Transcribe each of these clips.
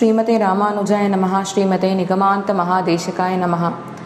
श्रीमते रामानुजाय नमः श्रीमते निगमान्तमहादेशिकाय नमः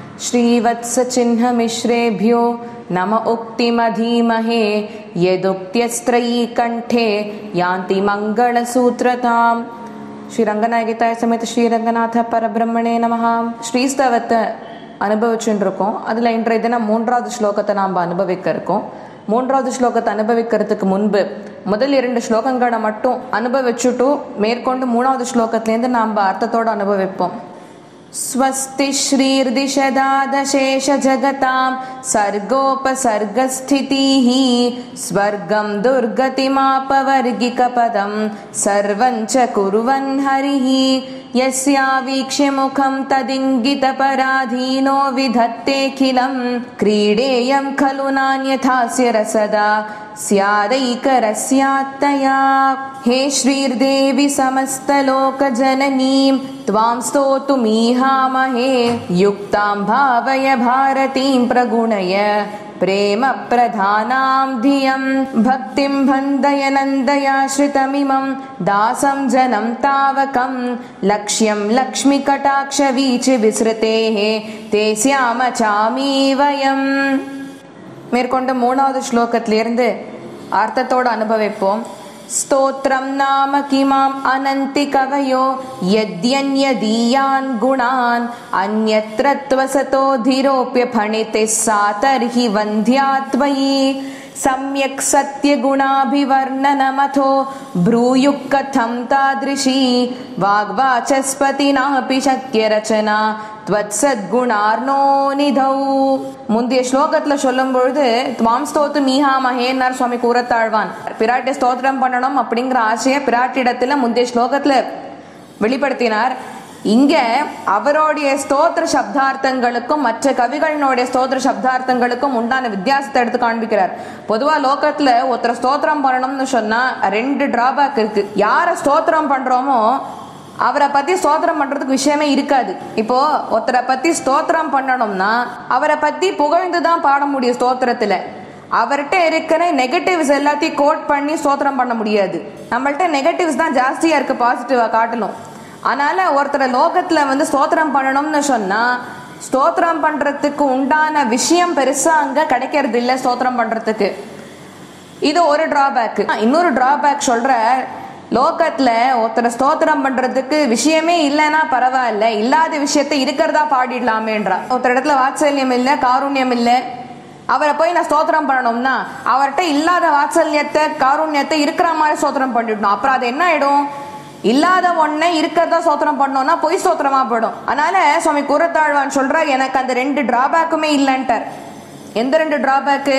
श्रीवत्सचिह्नमिश्रेभ्यो नम उक्तिमधीमहे यदुक्त्यस्त्रयी कण्ठे यान्ति मङ्गलसूत्रताम् ஸ்ரீரங்கநாயகிதாய சமேத ஸ்ரீரங்கநாத பரபிரம்மணே நமஹா ஸ்ரீஸ்தவத்தை அனுபவிச்சுட்டு இருக்கோம் அதில் இன்றைய தினம் மூன்றாவது ஸ்லோகத்தை நாம் அனுபவிக்க இருக்கோம் மூன்றாவது ஸ்லோகத்தை அனுபவிக்கிறதுக்கு முன்பு முதல் இரண்டு ஸ்லோகங்களை மட்டும் அனுபவிச்சுட்டு மேற்கொண்டு மூணாவது ஸ்லோகத்திலேருந்து நாம் அர்த்தத்தோடு அனுபவிப்போம் स्वस्ति श्रीर्दिशदादशेषजगतां सर्गोपसर्गस्थितिः स्वर्गं दुर्गतिमापवर्गिकपदं सर्वं च कुर्वन् हरिः यस्यावीक्ष्य मुखं तदिङ्गितपराधीनो विधत्तेऽखिलं क्रीडेयं खलु नान्यथास्य रसदा स्यादैकरस्यात्तया हे श्रीर्देवि समस्तलोकजननीं त्वां स्तोतुमीहामहे युक्तां भावय भारतीं प्रगुणय प्रेम प्रधानां धियं भक्तिं बन्धय नन्दयाश्रितमिमं दासं जनं तावकं लक्ष्यं लक्ष्मिकटाक्षवीचिविसृतेः ते स्याम चामी वयम् மேற்கொண்டு மூணாவது ஸ்லோகத்திலிருந்து அர்த்தத்தோடு அனுபவிப்போம் स्तोत्रं नाम किमाम् अनन्ति कवयो यद्यन्यदीयान् गुणान् अन्यत्र त्वसतोधिरोप्य फणिते सा तर्हि वन्ध्या त्वयि सम्यक् सत्यगुणाभिवर्णनमथो ब्रूयुः कथं तादृशी वाग्वाचस्पतिनापि शक्यरचना துவத்சத்குணார்னோ நிதௌ முந்தைய ஸ்லோகத்துல சொல்லும் பொழுது துவாம் ஸ்தோத்து மீஹா மகேன்னார் சுவாமி கூறத்தாழ்வான் பிராட்டி ஸ்தோத்திரம் பண்ணணும் அப்படிங்கிற ஆசைய பிராட்டிடத்துல முந்தைய ஸ்லோகத்துல வெளிப்படுத்தினார் இங்க அவருடைய ஸ்தோத்திர சப்தார்த்தங்களுக்கும் மற்ற கவிகளினுடைய ஸ்தோத்திர சப்தார்த்தங்களுக்கும் உண்டான வித்தியாசத்தை எடுத்து காண்பிக்கிறார் பொதுவா லோகத்துல ஒருத்தர் ஸ்தோத்திரம் பண்ணணும்னு சொன்னா ரெண்டு டிராபேக் இருக்கு யார ஸ்தோத்திரம் பண்றோமோ அவரை பத்தி ஸ்தோத்திரம் பண்றதுக்கு விஷயமே இருக்காது இப்போ ஒருத்தரை பத்தி ஸ்தோத்திரம் பண்ணணும்னா அவரை பத்தி புகழ்ந்து தான் பாட முடியும் ஸ்தோத்திரத்துல அவர்கிட்ட இருக்கிற நெகட்டிவ்ஸ் எல்லாத்தையும் கோட் பண்ணி ஸ்தோத்திரம் பண்ண முடியாது நம்மள்ட்ட நெகட்டிவ்ஸ் தான் ஜாஸ்தியா இருக்கு பாசிட்டிவா காட்டணும் அதனால ஒருத்தரை லோகத்துல வந்து ஸ்தோத்திரம் பண்ணணும்னு சொன்னா ஸ்தோத்திரம் பண்றதுக்கு உண்டான விஷயம் பெருசா அங்க கிடைக்கிறது இல்லை ஸ்தோத்திரம் பண்றதுக்கு இது ஒரு டிராபேக் இன்னொரு டிராபேக் சொல்ற லோகத்துல ஒருத்தரை ஸ்தோத்திரம் பண்றதுக்கு விஷயமே இல்லைன்னா பரவாயில்ல இல்லாத விஷயத்த இருக்கிறதா பாடிடலாமேன்றா ஒருத்தர் இடத்துல வாத்சல்யம் இல்ல காருண்யம் இல்ல அவரை போய் நான் ஸ்தோத்திரம் பண்ணணும்னா அவர்கிட்ட இல்லாத வாத்சல்யத்தை காருண்யத்தை இருக்கிற மாதிரி ஸ்தோத்திரம் பண்ணிடணும் அப்புறம் அது என்ன ஆயிடும் இல்லாத ஒன்னை இருக்கிறதா ஸ்தோத்திரம் பண்ணோம்னா பொய் ஸ்தோத்திரமா போயிடும் அதனால சுவாமி கூறத்தாழ்வான் சொல்ற எனக்கு அந்த ரெண்டு டிராபேக்குமே இல்லைன்ட்டார் எந்த ரெண்டு டிராபேக்கு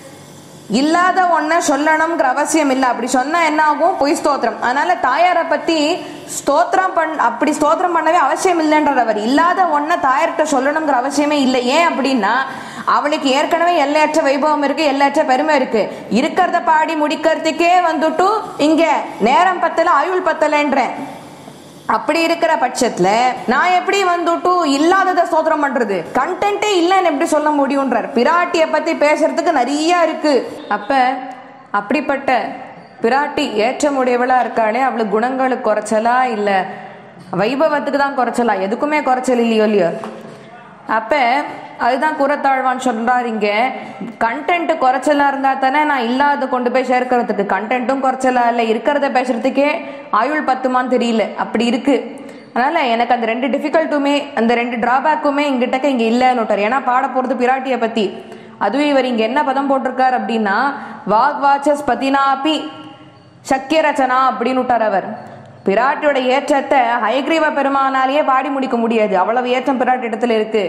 இல்லாத ஒன்ன சொல்லணுங்கிற அவசியம் இல்லை அப்படி சொன்னா என்ன ஆகும் பொய் ஸ்தோத்திரம் அதனால தாயாரை பத்தி ஸ்தோத்திரம் பண் அப்படி ஸ்தோத்திரம் பண்ணவே அவசியம் இல்லைன்றார் அவர் இல்லாத ஒன்ன தாயார்கிட்ட சொல்லணுங்கிற அவசியமே இல்லை ஏன் அப்படின்னா அவளுக்கு ஏற்கனவே எல்லையற்ற வைபவம் இருக்கு எல்லையற்ற பெருமை இருக்கு இருக்கிறத பாடி முடிக்கிறதுக்கே வந்துட்டு இங்க நேரம் பத்தல ஆயுள் பத்தலன்றேன் அப்படி இருக்கிற பட்சத்துல நான் எப்படி வந்துட்டு இல்லாதத ஸ்தோத்திரம் பண்றது கண்டென்ட்டே இல்லைன்னு எப்படி சொல்ல முடியும்ன்றார் பிராட்டிய பத்தி பேசுறதுக்கு நிறைய இருக்கு அப்ப அப்படிப்பட்ட பிராட்டி ஏற்றமுடையவளா இருக்காளே அவளுக்கு குணங்களுக்கு குறைச்சலா இல்ல வைபவத்துக்கு தான் குறைச்சலா எதுக்குமே குறைச்சல் இல்லையோ இல்லையோ அப்ப அதுதான் குரத்தாழ்வான் சொல்றார் இங்க கண்டென்ட் குறைச்சலா இருந்தா தானே நான் இல்லாத கொண்டு போய் சேர்க்கறதுக்கு கண்டென்ட்டும் குறைச்சலா இல்ல இருக்கிறத பேசுறதுக்கே ஆயுள் பத்துமான்னு தெரியல அப்படி இருக்கு அதனால எனக்கு அந்த ரெண்டு டிஃபிகல்ட்டுமே அந்த ரெண்டு டிராபேக்குமே இங்கிட்டக்க இங்க இல்லைன்னு விட்டார் ஏன்னா பாட போறது பிராட்டிய பத்தி அதுவும் இவர் இங்க என்ன பதம் போட்டிருக்கார் அப்படின்னா வாக்வாச்சஸ் பதினாபி சக்கிய ரச்சனா அப்படின்னு விட்டார் அவர் பிராட்டியோட ஏற்றத்தை ஹயக்ரீவ பெருமானாலேயே பாடி முடிக்க முடியாது அவ்வளவு ஏற்றம் பிராட்டி இடத்துல இருக்கு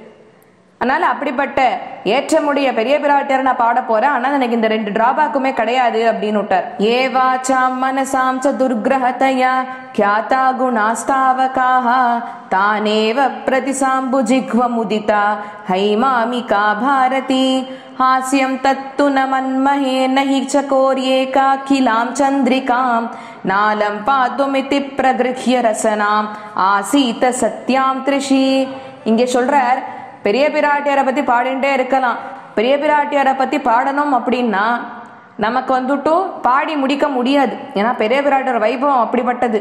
அதனால அப்படிப்பட்ட ஏற்றமுடைய பெரிய பிராட்டியார் நான் பாட போறேன் ஆனா எனக்கு இந்த ரெண்டு டிராபேக்குமே கிடையாது அப்படின்னு விட்டார் ஏவாச்சாம் மனசாம் ச துர்கிரகதயா கியாதா குணாஸ்தாவகாக தானேவ பிரதிசாம்பு ஜிக்வ முதிதா ஹைமாமிகா பாரதி हास्यं तत्तु न मन्महे न हि चकोर्येकाखिलां चन्द्रिकां नालं पातुमिति प्रगृह्य रसनाम् ஆசீத சத்யாம் திருஷி இங்கே சொல்றார் பெரிய பிராட்டியாரை பத்தி பாடிண்டே இருக்கலாம் பெரிய பிராட்டியாரை பத்தி பாடணும் அப்படின்னா நமக்கு வந்துட்டு பாடி முடிக்க முடியாது ஏன்னா பெரிய பிராட்டியோட வைபவம் அப்படிப்பட்டது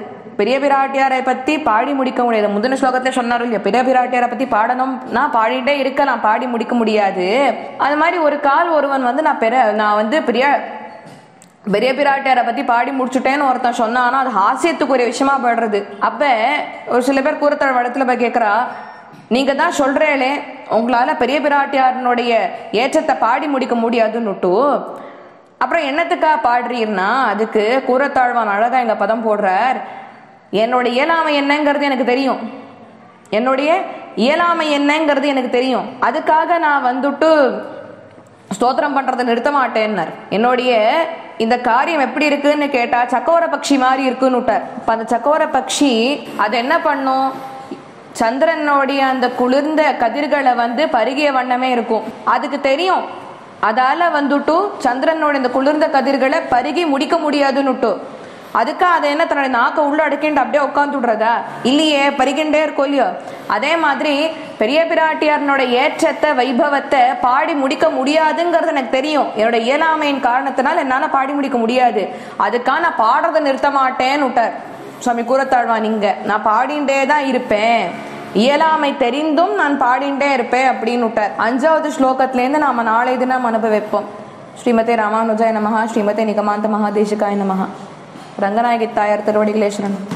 பெரிய பிராட்டியாரை பத்தி பாடி முடிக்க முடியாது முந்தின ஸ்லோகத்துல சொன்னாரு இல்லையா பெரிய பிராட்டியாரை பத்தி பாடணும்னா பாடிட்டே இருக்கலாம் பாடி முடிக்க முடியாது அது மாதிரி ஒரு கால் ஒருவன் வந்து நான் பெரிய நான் வந்து பெரிய பெரிய பிராட்டியாரை பத்தி பாடி முடிச்சுட்டேன்னு ஒருத்தன் சொன்னானா அது ஹாஸ்யத்துக்குரிய விஷயமா படுறது அப்ப ஒரு சில பேர் கூறத்தழ வடத்துல போய் கேக்குறா நீங்க தான் சொல்றேளே உங்களால பெரிய பிராட்டியாரனுடைய ஏற்றத்தை பாடி முடிக்க முடியாதுன்னுட்டு அப்புறம் என்னத்துக்கா பாடுறீர்னா அதுக்கு கூறத்தாழ்வான் அழகா எங்க பதம் போடுறார் என்னோட இயலாமை என்னங்கிறது எனக்கு தெரியும் என்னுடைய இயலாமை என்னங்கிறது எனக்கு தெரியும் அதுக்காக நான் வந்துட்டு ஸ்தோத்திரம் பண்றதை நிறுத்த மாட்டேன்னார் என்னுடைய இந்த காரியம் எப்படி இருக்குன்னு கேட்டா சக்கோர பக்ஷி மாதிரி இருக்குன்னு விட்டார் இப்ப அந்த சக்கோர பக்ஷி அது என்ன பண்ணும் சந்திரனுடைய அந்த குளிர்ந்த கதிர்களை வந்து பருகிய வண்ணமே இருக்கும் அதுக்கு தெரியும் அதால வந்துட்டு சந்திரனோட இந்த குளிர்ந்த கதிர்களை பருகி முடிக்க முடியாதுன்னுட்டு அதுக்கு அதை என்ன தன்னுடைய நாக்க உள்ள அடக்கிண்டு அப்படியே உட்காந்துடுறதா இல்லையே பறிக்கின்றே இருக்கும் இல்லையோ அதே மாதிரி பெரிய பிராட்டியாரனோட ஏற்றத்தை வைபவத்தை பாடி முடிக்க முடியாதுங்கிறது எனக்கு தெரியும் என்னோட இயலாமையின் காரணத்தினால் என்னால பாடி முடிக்க முடியாது அதுக்காக நான் பாடுறதை நிறுத்த மாட்டேன்னு விட்டார் சுவாமி கூறத்தாழ்வான் இங்க நான் பாடிண்டே தான் இருப்பேன் இயலாமை தெரிந்தும் நான் பாடிண்டே இருப்பேன் அப்படின்னு விட்டார் அஞ்சாவது ஸ்லோகத்திலேருந்து நாம நாளை தினம் அனுபவிப்போம் ஸ்ரீமதே ராமானுஜாய நமஹா ஸ்ரீமதே நிகமாந்த மகாதேசிகாய நமஹா ரங்கநாயகி தாயார் திருவடிகளேஸ்வரன்